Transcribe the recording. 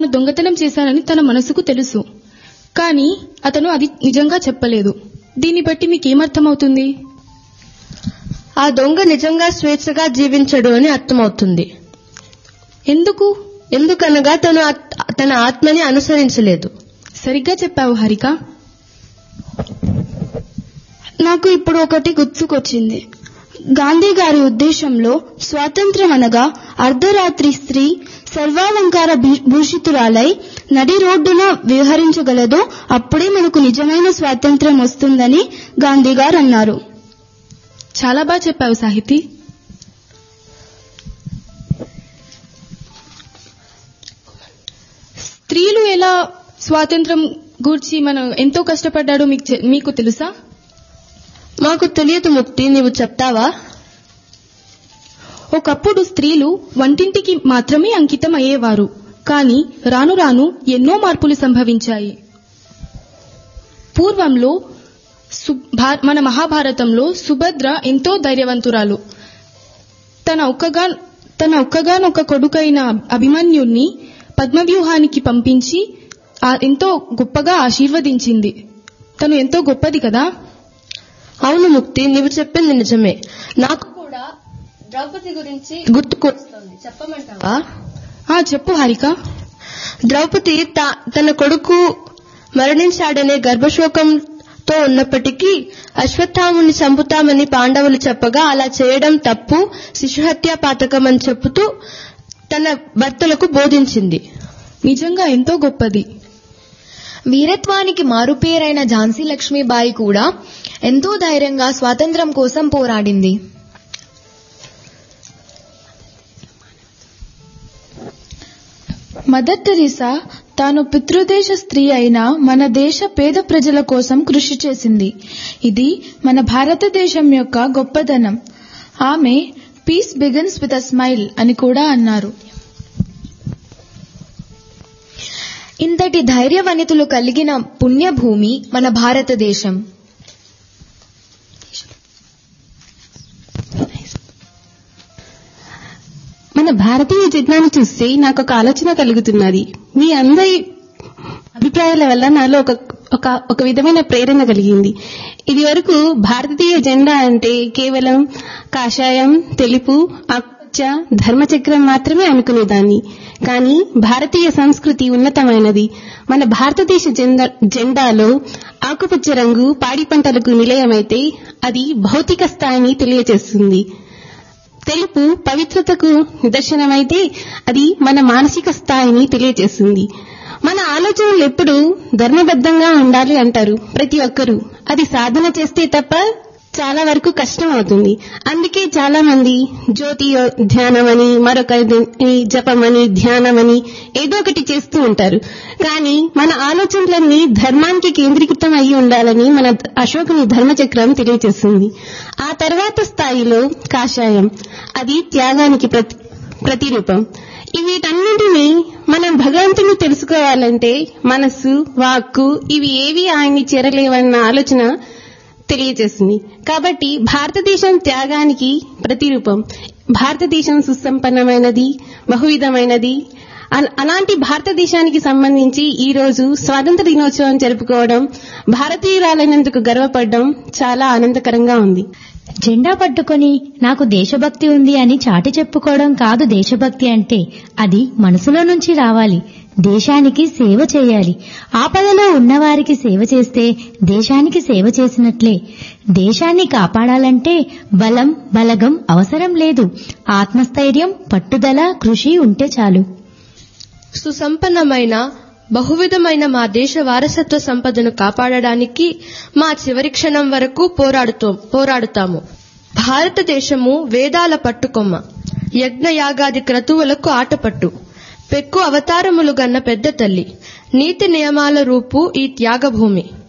దొంగతనం చేశానని తన మనసుకు తెలుసు కానీ అతను అది నిజంగా చెప్పలేదు దీన్ని బట్టి మీకేమర్థమవుతుంది ఆ దొంగ నిజంగా స్వేచ్ఛగా జీవించడు అని అర్థమవుతుంది ఎందుకు ఎందుకనగా తను ఆత్- తన ఆత్మని అనుసరించలేదు సరిగ్గా చెప్పావు హరిక నాకు ఇప్పుడు ఒకటి గుర్తుకొచ్చింది గాంధీ గారి ఉద్దేశంలో స్వాతంత్ర్యం అనగా అర్ధరాత్రి స్త్రీ సర్వాలంకార భీ- భూషితురాలై నడి రోడ్డున విహరించగలదో అప్పుడే మనకు నిజమైన స్వాతంత్ర్యం వస్తుందని గాంధీ గారు అన్నారు చాలా బాగా చెప్పావు సాహితి స్త్రీలు ఎలా స్వాతంత్రం గూర్చి మనం ఎంతో కష్టపడ్డాడో మీకు చె- మీకు తెలుసా మాకు తెలియదు ముక్తి నీవు చెప్తావా ఒకప్పుడు స్త్రీలు వంటింటికి మాత్రమే అంకితం అయ్యేవారు కానీ రాను రాను ఎన్నో మార్పులు సంభవించాయి పూర్వంలో సు- భా- మన మహాభారతంలో సుభద్ర ఎంతో ధైర్యవంతురాలు తన ఒక్కగా తన ఒక్కగానొక్క కొడుకైన అభిమన్యుణ్ణి పద్మవ్యూహానికి పంపించి ఆ- ఎంతో గొప్పగా ఆశీర్వదించింది తను ఎంతో గొప్పది కదా అవును ముక్తి నీవు చెప్పింది నిజమే నాకు కూడా ద్రౌపది గురించి గుర్తుకొస్తుంది చెప్పమంటావా ఆ చెప్పు హారిక ద్రౌపది తా- తన కొడుకు మరణించాడనే గర్భశోకంతో ఉన్నప్పటికీ అశ్వత్థాముని చంపుతామని పాండవులు చెప్పగా అలా చేయడం తప్పు శిశుహత్యా పాతకం అని చెబుతూ తన భర్తలకు బోధించింది నిజంగా ఎంతో గొప్పది వీరత్వానికి మారుపేరైన ఝాన్సీ లక్ష్మీబాయి కూడా ఎంతో ధైర్యంగా స్వాతంత్ర్యం కోసం పోరాడింది మదర్ టెరిసా తాను పితృదేశ స్త్రీ అయిన మన దేశ పేద ప్రజల కోసం కృషి చేసింది ఇది మన భారతదేశం యొక్క గొప్పదనం ఆమె peace begins with a smile అని కూడా అన్నారు ఇంతటి ధైర్యవనితులు కలిగిన పుణ్యభూమి మన భారతదేశం మన భారతీయ జెండాను చూస్తే నాకు ఒక ఆలోచన కలుగుతున్నది మీ అందరి అభిప్రాయాల వల్ల నాలో ఒక ఒక ఒక విధమైన ప్రేరణ కలిగింది ఇది వరకు భారతీయ జెండా అంటే కేవలం కాషాయం తెలుపు ఆకుపచ్చ ధర్మచక్రం మాత్రమే అనుకునేదాన్ని కానీ భారతీయ సంస్కృతి ఉన్నతమైనది మన భారతదేశ జెండా జెండాలో ఆకుపచ్చ రంగు పాడి పంటలకు నిలయమైతే అది భౌతిక స్థాయిని తెలియజేస్తుంది తెలుపు పవిత్రతకు నిదర్శనమైతే అది మన మానసిక స్థాయిని తెలియజేస్తుంది మన ఆలోచనలు ఎప్పుడు ధర్మబద్ధంగా ఉండాలి అంటారు ప్రతి ఒక్కరూ అది సాధన చేస్తే తప్ప చాలా వరకు కష్టం అవుతుంది అందుకే చాలా మంది జ్యోతి ధ్యానమని మరొక జపమని ధ్యానమని ఏదో ఒకటి చేస్తూ ఉంటారు కానీ మన ఆలోచనలన్నీ ధర్మానికి కేంద్రీకృతం అయి ఉండాలని మన అశోకుని ధర్మచక్రం తెలియజేస్తుంది ఆ తర్వాత స్థాయిలో కాషాయం అది త్యాగానికి ప్రతి ప్రతిరూపం వీటన్నింటినీ మనం భగవంతుని తెలుసుకోవాలంటే మనస్సు వాక్కు ఇవి ఏవి ఆయన్ని చేరలేవన్న ఆలోచన తెలియజేస్తుంది కాబట్టి భారతదేశం త్యాగానికి ప్రతిరూపం భారతదేశం సుసంపన్నమైనది బహువిధమైనది అల- అలాంటి భారతదేశానికి సంబంధించి ఈ రోజు స్వాతంత్ర దినోత్సవం జరుపుకోవడం భారతీయురాలైనందుకు గర్వపడడం చాలా ఆనందకరంగా ఉంది జెండా పట్టుకొని నాకు దేశభక్తి ఉంది అని చాటి చెప్పుకోవడం కాదు దేశభక్తి అంటే అది మనసులో నుంచి రావాలి దేశానికి సేవ చేయాలి ఆపదలో ఉన్నవారికి సేవ చేస్తే దేశానికి సేవ చేసినట్లే దేశాన్ని కాపాడాలంటే బలం బలగం అవసరం లేదు ఆత్మస్థైర్యం పట్టుదల కృషి ఉంటే చాలు సుసంపన్నమైన బహువిధమైన మా దేశ వారసత్వ సంపదను కాపాడడానికి మా చివరి క్షణం వరకు పోరాడుతో పోరాడుతాము భారతదేశము వేదాల పట్టుకొమ్మ యజ్ఞయాగాది క్రతువులకు ఆటపట్టు పెక్కు అవతారములు గన్న పెద్ద తల్లి నీతి నియమాల రూపు ఈ త్యాగభూమి